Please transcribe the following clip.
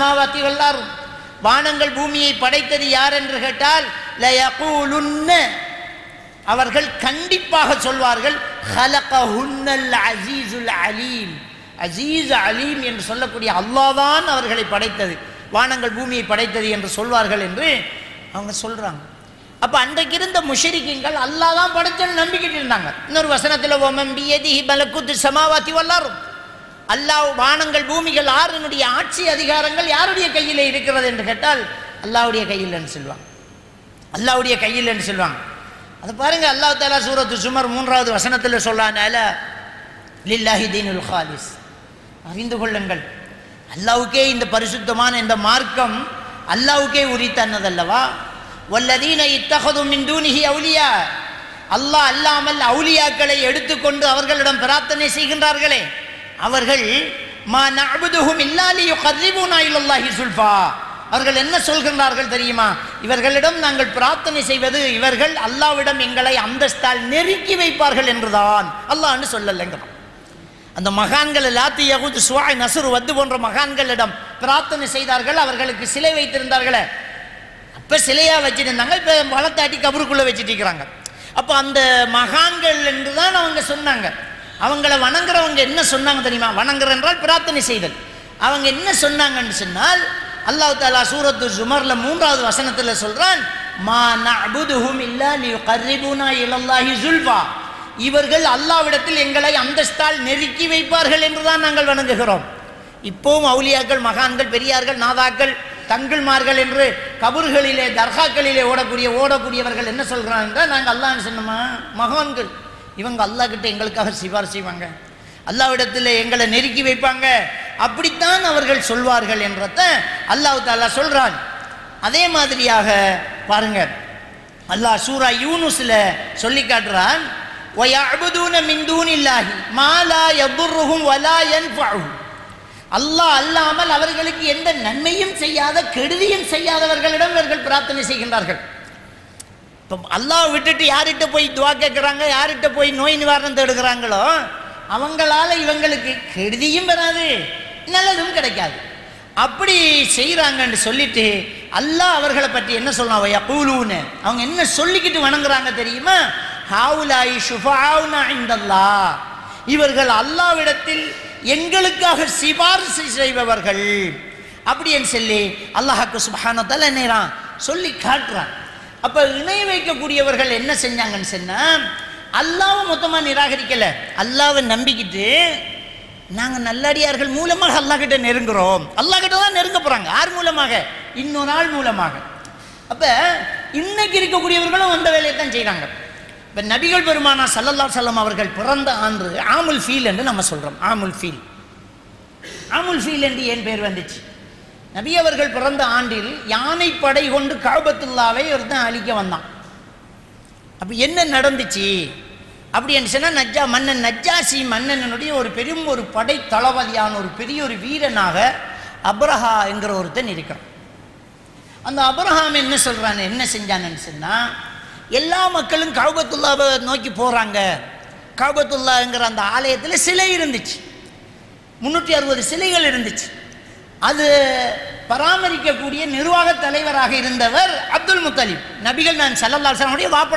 சமாவாத்தி வல்லாரும் வானங்கள் பூமியை படைத்தது யார் என்று கேட்டால் லயகூலுன்ன அவர்கள் கண்டிப்பாக சொல்வார்கள் ஹலகஹுன்னல் அசீசுல் அலீம் அசீஸ் அலீம் என்று சொல்லக்கூடிய அல்லாஹ்தான் அவர்களை படைத்தது வானங்கள் பூமியை படைத்தது என்று சொல்வார்கள் என்று அவங்க சொல்றாங்க அப்ப அன்றைக்கு இருந்த முஷரிக்கிங்கள் அல்லாஹ் தான் படைச்சல் நம்பிக்கிட்டு இருந்தாங்க இன்னொரு வசனத்தில் ஓமம் பியதிஹி மலக்குத்து சமாவாத்தி வல்லாரும் அல்லாஹ் வானங்கள் பூமிகள் ஆறுனுடைய ஆட்சி அதிகாரங்கள் யாருடைய கையில் இருக்கிறது என்று கேட்டால் அல்லாஹ்வுடைய கையில்னு சொல்லுவாங்க அல்லாஹ்வுடைய கையில்னு சொல்லுவாங்க அதை பாருங்க அல்லாஹ் தாலா சூரத்து சுமர் மூன்றாவது வசனத்தில் சொல்லானால லில்லாஹி தீனுல் ஹாலிஸ் அறிந்து கொள்ளுங்கள் அல்லாஹ்வுக்கே இந்த பரிசுத்தமான இந்த மார்க்கம் அல்லாஹ்வுக்கே உரித்தன்னதல்லவா வல்லதீன இத்தகது மின் தூனிஹி அவுலியா அல்லாஹ் அல்லாமல் அவுலியாக்களை எடுத்துக்கொண்டு அவர்களிடம் பிரார்த்தனை செய்கின்றார்களே அவர்கள் மா நஅபுதுஹும் இல்லா லியுகர்ரிபூனா இலல்லாஹி சுல்ஃபா அவர்கள் என்ன சொல்கின்றார்கள் தெரியுமா இவர்களிடம் நாங்கள் பிரார்த்தனை செய்வது இவர்கள் அல்லாவிடம் எங்களை அந்தஸ்தால் நெருக்கி வைப்பார்கள் என்றுதான் அல்லாஹ்னு சொல்லலைங்கிறான் அந்த மகான்கள் லாத்தி யகுத் சுவாய் நசுர் வத்து போன்ற மகான்களிடம் பிரார்த்தனை செய்தார்கள் அவர்களுக்கு சிலை வைத்திருந்தார்களே அப்ப சிலையா வச்சிருந்தாங்க இப்ப வளர்த்தாட்டி கபருக்குள்ள வச்சுட்டு இருக்கிறாங்க அப்போ அந்த மகான்கள் என்று தான் அவங்க சொன்னாங்க அவங்கள வணங்குறவங்க என்ன சொன்னாங்க தெரியுமா வணங்குற என்றால் பிரார்த்தனை செய்தல் அவங்க என்ன சொன்னாங்கன்னு சொன்னால் அல்லாஹ் தாலா சூரத்து ஜுமர்ல மூன்றாவது வசனத்துல சொல்றான் மா நஅபுதுஹும் இல்லா லியுகர்ரிபூனா இலல்லாஹி சுல்ஃபா இவர்கள் அல்லாவிடத்தில் எங்களை அந்தஸ்தால் நெருக்கி வைப்பார்கள் என்றுதான் நாங்கள் வணங்குகிறோம் இப்போவும் அவுலியாக்கள் மகான்கள் பெரியார்கள் நாதாக்கள் தங்கள்மார்கள் என்று கபர்களிலே தர்காக்களிலே ஓடக்கூடிய ஓடக்கூடியவர்கள் என்ன சொல்கிறாங்க என்றால் நாங்கள் அல்லாஹ்னு சொன்னோமா மகான்கள் இவங்க அல்லாஹ் கிட்ட எங்களுக்காக சிபார் செய்வாங்க அல்லாவிடத்தில் எங்களை நெருக்கி வைப்பாங்க அப்படித்தான் அவர்கள் சொல்வார்கள் என்றத அல்லாஹ் தாலா சொல்றான் அதே மாதிரியாக பாருங்க அல்லாஹ் சூரா யூனுஸ்ல சொல்லி காட்டுறான் وَيَعْبُدُونَ مِن دُونِ اللَّهِ مَا لَا يَضُرُّهُمْ وَلَا يَنفَعُهُم அல்லாஹ் அல்லாமல் அவர்களுக்கு எந்த நன்மையும் செய்யாத கெடுதியும் செய்யாதவர்களிடம் இவர்கள் பிரார்த்தனை செய்கின்றார்கள் இப்போ அல்லாஹ் விட்டுட்டு யார்கிட்ட போய் துவா கேட்குறாங்க யார்கிட்ட போய் நோய் நிவாரணம் தேடுகிறாங்களோ அவங்களால இவங்களுக்கு கெடுதியும் வராது நல்லதும் கிடைக்காது அப்படி செய்கிறாங்கன்னு சொல்லிட்டு அல்லாஹ் அவர்களை பற்றி என்ன சொல்லுவாங்க யகூலூன்னு அவங்க என்ன சொல்லிக்கிட்டு வணங்குறாங்க தெரியுமா ஹாவுலாய் ஷுஃபாவுனா இந்தல்லா இவர்கள் அல்லாவிடத்தில் எங்களுக்காக சிபாரிசு செய்பவர்கள் அப்படின்னு சொல்லி அல்லாஹாக்கு சுபஹானத்தால் என்னறான் சொல்லி காட்டுறான் அப்போ இணை வைக்கக்கூடியவர்கள் என்ன செஞ்சாங்கன்னு சொன்னால் அல்லாவை மொத்தமாக நிராகரிக்கலை அல்லாவை நம்பிக்கிட்டு நாங்கள் நல்லடியார்கள் மூலமாக அல்லாஹ் கிட்ட நெருங்குறோம் அல்லாஹ் கிட்ட தான் நெருங்க போகிறாங்க யார் மூலமாக இன்னொரு ஆள் மூலமாக அப்போ இன்னைக்கு இருக்கக்கூடியவர்களும் அந்த வேலையை தான் செய்கிறாங்க இப்போ நபிகள் பெருமானா சல்லல்லா சல்லம் அவர்கள் பிறந்த ஆண்டு ஆமுல் ஃபீல் என்று நம்ம சொல்கிறோம் ஆமுல் ஃபீல் ஆமுல் ஃபீல் என்று ஏன் பேர் வந்துச்சு நபி அவர்கள் பிறந்த ஆண்டில் யானை படை கொண்டு காபத்துல்லாவை ஒருத்தன் அழிக்க வந்தான் அப்போ என்ன நடந்துச்சு அப்படின்னு சொன்னால் நஜ்ஜா மன்னன் நஜ்ஜாசி மன்னனுடைய ஒரு பெரும் ஒரு படை தளபதியான ஒரு பெரிய ஒரு வீரனாக அப்ரஹா என்கிற ஒருத்தன் இருக்கிறான் அந்த அப்ரஹாம் என்ன சொல்றான்னு என்ன செஞ்சான்னு சொன்னால் எல்லா மக்களும் கவுபத்துல்லாவை நோக்கி போகிறாங்க கவுபத்துல்லாங்கிற அந்த ஆலயத்தில் சிலை இருந்துச்சு முந்நூற்றி அறுபது சிலைகள் இருந்துச்சு அது பராமரிக்கக்கூடிய நிர்வாக தலைவராக இருந்தவர் அப்துல் முத்தலிப் நபிகள் நான் சல்லல்லா வாப்ப